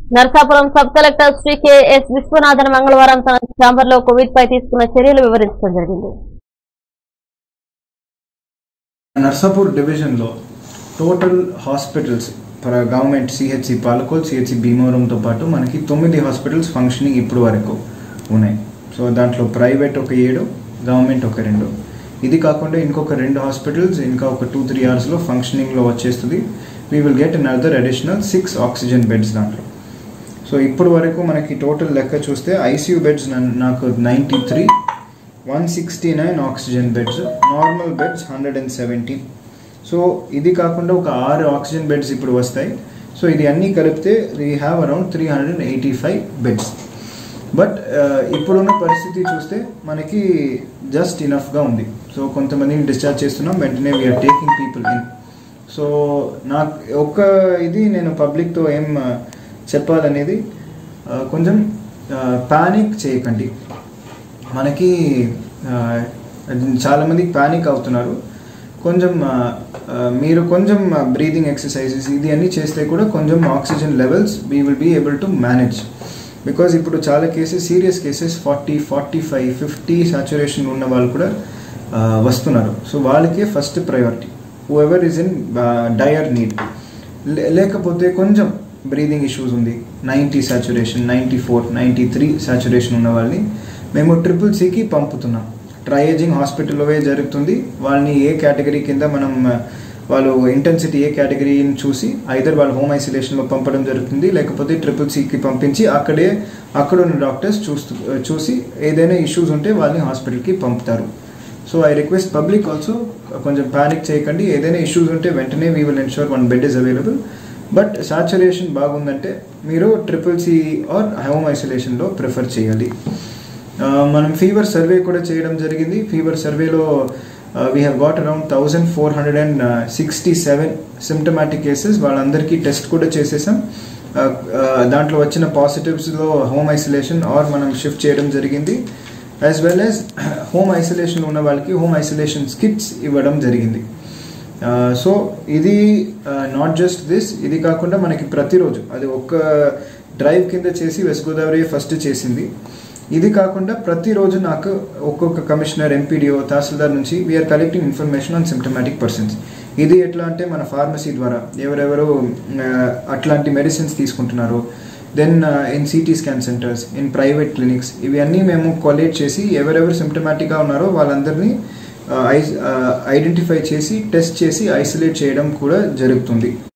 Narsapuram sub collector Shri K S Viswanathan మంగళవారం తన chamber లో కోవిడ్ పై తీసుకున్న చర్యలు వివరించడం జరిగింది నర్సాపూర్ డివిజన్లో total hospitals for government CHC Palakol CHC భీమవరంతో పాటు మనకి తొమ్మిది హాస్పిటల్స్ ఫంక్షనింగ్ ఇప్పుడు వరకు ఉన్నాయి సో దాంట్లో ప్రైవేట్ ఒక ఏడు గవర్నమెంట్ ఒక రెండు ఇది కాకుండా ఇంకొక రెండు హాస్పిటల్స్ ఇంకా ఒక టూ త్రీ అవర్స్లో ఫంక్షనింగ్లో వచ్చేస్తుంది we will get another additional six oxygen beds దాంట్లో సో ఇప్పుడు వరకు మనకి టోటల్ లెక్క చూస్తే ఐసీయూ బెడ్స్ నాకు ninety three one sixty nine oxygen beds normal beds hundred and seventeen so ఇది కాకుండా ఒక ఆరు ఆక్సిజన్ బెడ్స్ ఇప్పుడు వస్తాయి సో ఇది అన్నీ కలిపితే we have around three hundred and eighty five beds but ఇప్పుడున్న పరిస్థితి చూస్తే మనకి జస్ట్ ఇనఫ్గా ఉంది సో కొంతమందిని డిశ్చార్జ్ చేస్తున్నాం వెంటనే we're taking people in so నాకు ఒక్క ఇది నేను పబ్లిక్తో ఏం ఆ, చెప్పాలనేది ఆ, కొంచెం ప్యానిక్ చేయకండి మనకి ఆ, చాలామంది ప్యానిక్ అవుతున్నారు కొంచెం ఆ, ఆ, మీరు కొంచెం బ్రీదింగ్ ఎక్సర్సైజెస్ ఇది అన్నీ చేస్తే కూడా కొంచెం oxygen levels we will be able to manage because ఇప్పుడు చాలా cases serious cases forty forty five fifty saturation ఉన్న వాళ్ళు కూడా ఆ, వస్తున్నారు సో వాళ్ళకే first priority whoever is in dire need లేకపోతే కొంచెం బ్రీదింగ్ ఇష్యూస్ ఉంది ninety saturation ninety four ninety three saturation ఉన్న వాళ్ళని మేము ట్రిపుల్ సికి పంపుతున్నాం ట్రయేజింగ్ హాస్పిటల్లోవే జరుగుతుంది వాళ్ళని ఏ కేటగిరీ కింద మనం ఆ, వాళ్ళు ఇంటెన్సిటీ ఏ కేటగిరీని చూసి ఐదర్ వాళ్ళు హోమ్ ఐసోలేషన్లో పంపడం జరుగుతుంది లేకపోతే ట్రిపుల్ సికి పంపించి అక్కడే అక్కడ ఉన్న డాక్టర్స్ చూస్తూ చూసి ఏదైనా ఇష్యూస్ ఉంటే వాళ్ళని హాస్పిటల్కి పంపుతారు so I request public also కొంచెం ప్యానిక్ చేయకండి ఏదైనా ఇష్యూస్ ఉంటే వెంటనే we will ensure one bed is available but saturation బాగుందంటే మీరు ట్రిపుల్ సి ఆర్ హోమ్ ఐసోలేషన్లో ప్రిఫర్ చేయాలి ఆ, మనం ఫీవర్ సర్వే కూడా చేయడం జరిగింది ఫీవర్ సర్వేలో we have got around thousand four hundred and sixty seven symptomatic cases వాళ్ళందరికీ టెస్ట్ కూడా చేసేసాం ఆ, ఆ, దాంట్లో వచ్చిన పాజిటివ్స్లో హోమ్ ఐసోలేషన్ ఆర్ మనం షిఫ్ట్ చేయడం జరిగింది as well as home isolation ఉన్న వాళ్ళకి హోమ్ ఐసోలేషన్ స్కిట్స్ ఇవ్వడం జరిగింది సో ఇది నాట్ జస్ట్ దిస్ ఇది కాకుండా మనకి ప్రతిరోజు అది ఒక్క డ్రైవ్ కింద చేసి వెస్ట్ గోదావరి ఫస్ట్ చేసింది ఇది కాకుండా ప్రతిరోజు నాకు ఒక్కొక్క కమిషనర్ ఎంపీడీఓ తహసీల్దార్ నుంచి we're collecting information on symptomatic persons ఇది ఎట్లా అంటే మన ఫార్మసీ ద్వారా ఎవరెవరు ఆ, అట్లాంటి మెడిసిన్స్ తీసుకుంటున్నారు then in CT scan centres in private clinics ఇవి అన్నీ మేము కొలేట్ చేసి ఎవరెవరు సిమ్టమాటిక్గా ఉన్నారో వాళ్ళందరినీ ఐడెంటిఫై చేసి టెస్ట్ చేసి ఐసోలేట్ చేయడం కూడా జరుగుతుంది